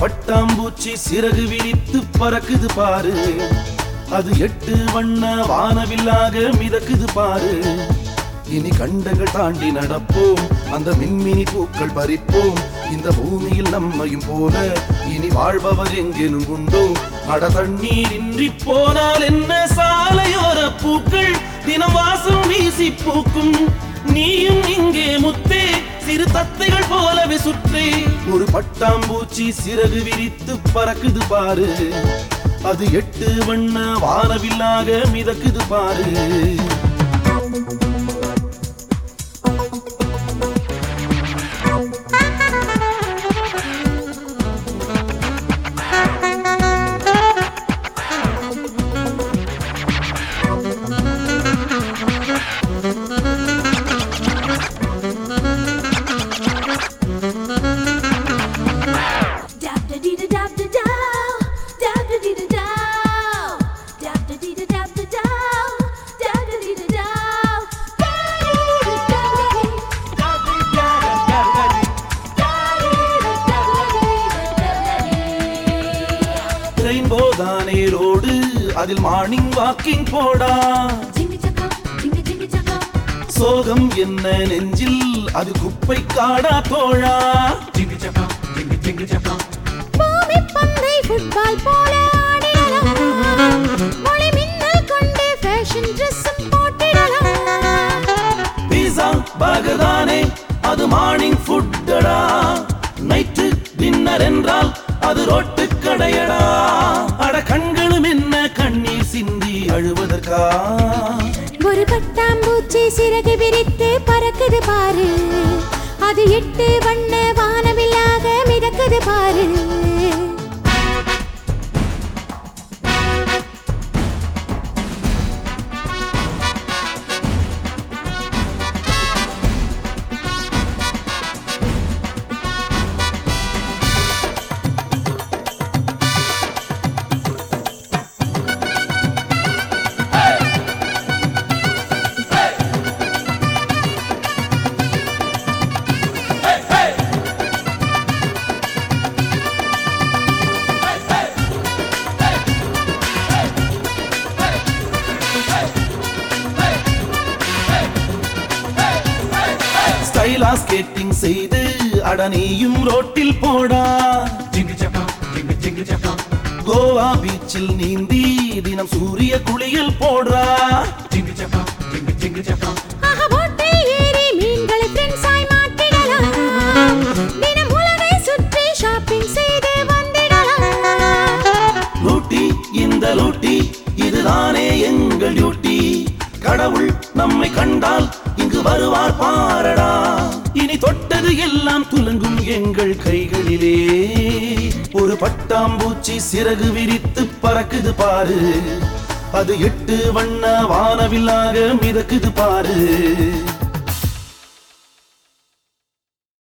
பட்டாம்பூச்சி சிறகு விரித்து பறக்குது பாரு அது எட்டு வண்ண வானவில்லாக மிதக்குது பாரு இனி கண்டங்கள் தாண்டி நடப்போம் அந்த மின்மினி பூக்கள் பறிப்போம் இந்த பூமியில் நம்மையும் போல இனி வாழ்பவர் எங்கேனும் உண்டோ அட தண்ணீர் இன்றி போனால் என்ன சாலையோர பூக்கள் தினம் வாசம் வீசி பூக்கும் நீயும் இங்கே முத்தே சிறு தத்தைகள் போலவே சுற்றே ஒரு பட்டாம்பூச்சி சிறகு விரித்து பறக்குது பாரு அது எட்டு வண்ண வானவில்லாக மிதக்குது பாரு Dab da dee da dab da dow. Dab da dee da dow. Dab da dee da dab da dow. Dab da dee da dow. Rainbow தானே ரோடு அதில் மார்னிங் வாக்கிங் போடா Jimmy chaka, jimmy jimmy chaka. சோகம் என்ன நெஞ்சில் அது குப்பை காடா தோழா பூமி பந்தை ஃபுட்பால் போல ஆடிடலாம் மொழி மின்னல் கொண்டு ஃபேஷன் ட்ரெஸ்ஸும் போட்டிடலாம் பீஸா பர்கர் தானே அது மார்னிங் ஃபுட்டடா நைட்டு டின்னர் என்றால் அது ரோட்டு கடையடா அட கண்களும் என்ன கண்ணீர் சிந்தி அழுவதற்கா ஒரு பட்டாம்பூச்சி சிறகு விரித்து பறக்குது பாரு அது எட்டு வண்ண வானவில்லாக மிதக்குது பாரு ஸ்டைலா ஸ்கேட்டிங் செய்து அடனியும் ரோட்டில் போடா கோவா பீச்சில் நீந்தி தினம் சூரிய குளியல் போடுறா ஆஹா, போட்டில் ஏறி மீன்களை ஃப்ரெண்ட்ஸாய் மாட்டிடலாம் தினம் உலகை சுற்றி ஷாப்பிங் செய்து வந்திடலாம் லூட்டி இந்த லூட்டி இதுதானே எங்கள் டியூட்டி கடவுள் நம்மை கண்டால் இங்கு வருவார் பாரடா இனி தொட்டது எல்லாம் துலங்கும் எங்கள் கைகளிலே ஒரு பட்டாம்பூச்சி சிறகு விரித்து பறக்குது பாரு அது எட்டு வண்ண வானவில்லாக மிதக்குது பாரு